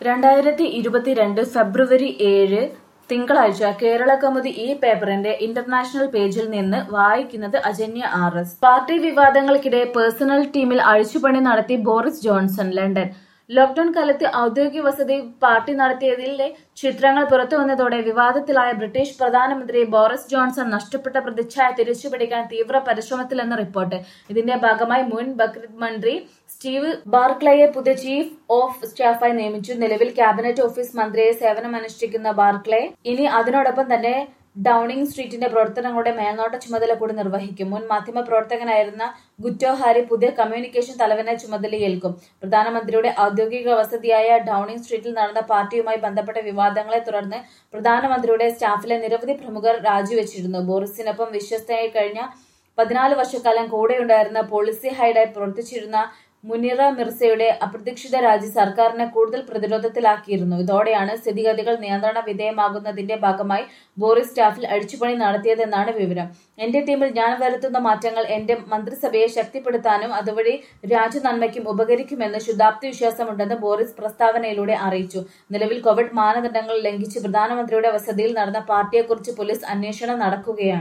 രണ്ടായിരത്തി ഇരുപത്തിരണ്ട് ഫെബ്രുവരി ഏഴ് തിങ്കളാഴ്ച കേരള കൗമുദി ഈ പേപ്പറിന്റെ ഇന്റർനാഷണൽ പേജിൽ നിന്ന് വായിക്കുന്നത് അജന്യ ആർ എസ് പാർട്ടി വിവാദങ്ങൾക്കിടെ പേഴ്സണൽ ടീമിൽ അഴിച്ചുപണി നടത്തി ബോറിസ് ജോൺസൺ ലണ്ടൻ ലോക്ഡൌൺ കാലത്ത് ഔദ്യോഗിക വസതി പാർട്ടി നടത്തിയതിലെ ചിത്രങ്ങൾ പുറത്തുവന്നതോടെ വിവാദത്തിലായ ബ്രിട്ടീഷ് പ്രധാനമന്ത്രി ബോറിസ് ജോൺസൺ നഷ്ടപ്പെട്ട പ്രതിച്ഛായ തിരിച്ചുപിടിക്കാൻ തീവ്ര പരിശ്രമത്തിലെന്ന് റിപ്പോർട്ട് ഇതിന്റെ ഭാഗമായി മുൻ ബക്രിത് മന്ത്രി സ്റ്റീവ് ബാർക്ലയെ പുതിയ ചീഫ് ഓഫ് സ്റ്റാഫായി നിയമിച്ചു നിലവിൽ ക്യാബിനറ്റ് ഓഫീസ് മന്ത്രിയെ സേവനമനുഷ്ഠിക്കുന്ന ബാർക്ലേ ഇനി അതിനോടൊപ്പം തന്നെ ഡൌണിംഗ് സ്ട്രീറ്റിന്റെ പ്രവർത്തനങ്ങളുടെ മേൽനോട്ട ചുമതല കൂടി നിർവഹിക്കും മുൻ മാധ്യമ പ്രവർത്തകനായിരുന്ന ഗുറ്റോ ഹാരി പുതിയ കമ്മ്യൂണിക്കേഷൻ തലവനെ ചുമതലയേൽക്കും പ്രധാനമന്ത്രിയുടെ ഔദ്യോഗിക വസതിയായ ഡൌണിംഗ് സ്ട്രീറ്റിൽ നടന്ന പാർട്ടിയുമായി ബന്ധപ്പെട്ട വിവാദങ്ങളെ തുടർന്ന് പ്രധാനമന്ത്രിയുടെ സ്റ്റാഫിലെ നിരവധി പ്രമുഖർ രാജിവെച്ചിരുന്നു ബോറിസിനൊപ്പം വിശ്വസ്തയായി കഴിഞ്ഞ പതിനാല് വർഷക്കാലം കൂടെയുണ്ടായിരുന്ന പോളിസി ഹൈഡായി പ്രവർത്തിച്ചിരുന്ന മുനിറ മിർസയുടെ അപ്രതീക്ഷിത രാജി സർക്കാരിനെ കൂടുതൽ പ്രതിരോധത്തിലാക്കിയിരുന്നു ഇതോടെയാണ് സ്ഥിതിഗതികൾ നിയന്ത്രണ വിധേയമാകുന്നതിന്റെ ഭാഗമായി ബോറിസ് സ്റ്റാഫിൽ അഴിച്ചുപണി നടത്തിയതെന്നാണ് വിവരം എന്റെ ടീമിൽ ഞാൻ വരുത്തുന്ന മാറ്റങ്ങൾ എന്റെ മന്ത്രിസഭയെ ശക്തിപ്പെടുത്താനും അതുവഴി രാജ്യനന്മയ്ക്കും ഉപകരിക്കുമെന്ന് ശുദ്ധാപ്തി വിശ്വാസമുണ്ടെന്ന് ബോറിസ് പ്രസ്താവനയിലൂടെ അറിയിച്ചു നിലവിൽ കോവിഡ് മാനദണ്ഡങ്ങൾ ലംഘിച്ച് പ്രധാനമന്ത്രിയുടെ വസതിയിൽ നടന്ന പാർട്ടിയെക്കുറിച്ച് പോലീസ് അന്വേഷണം നടക്കുകയാണ്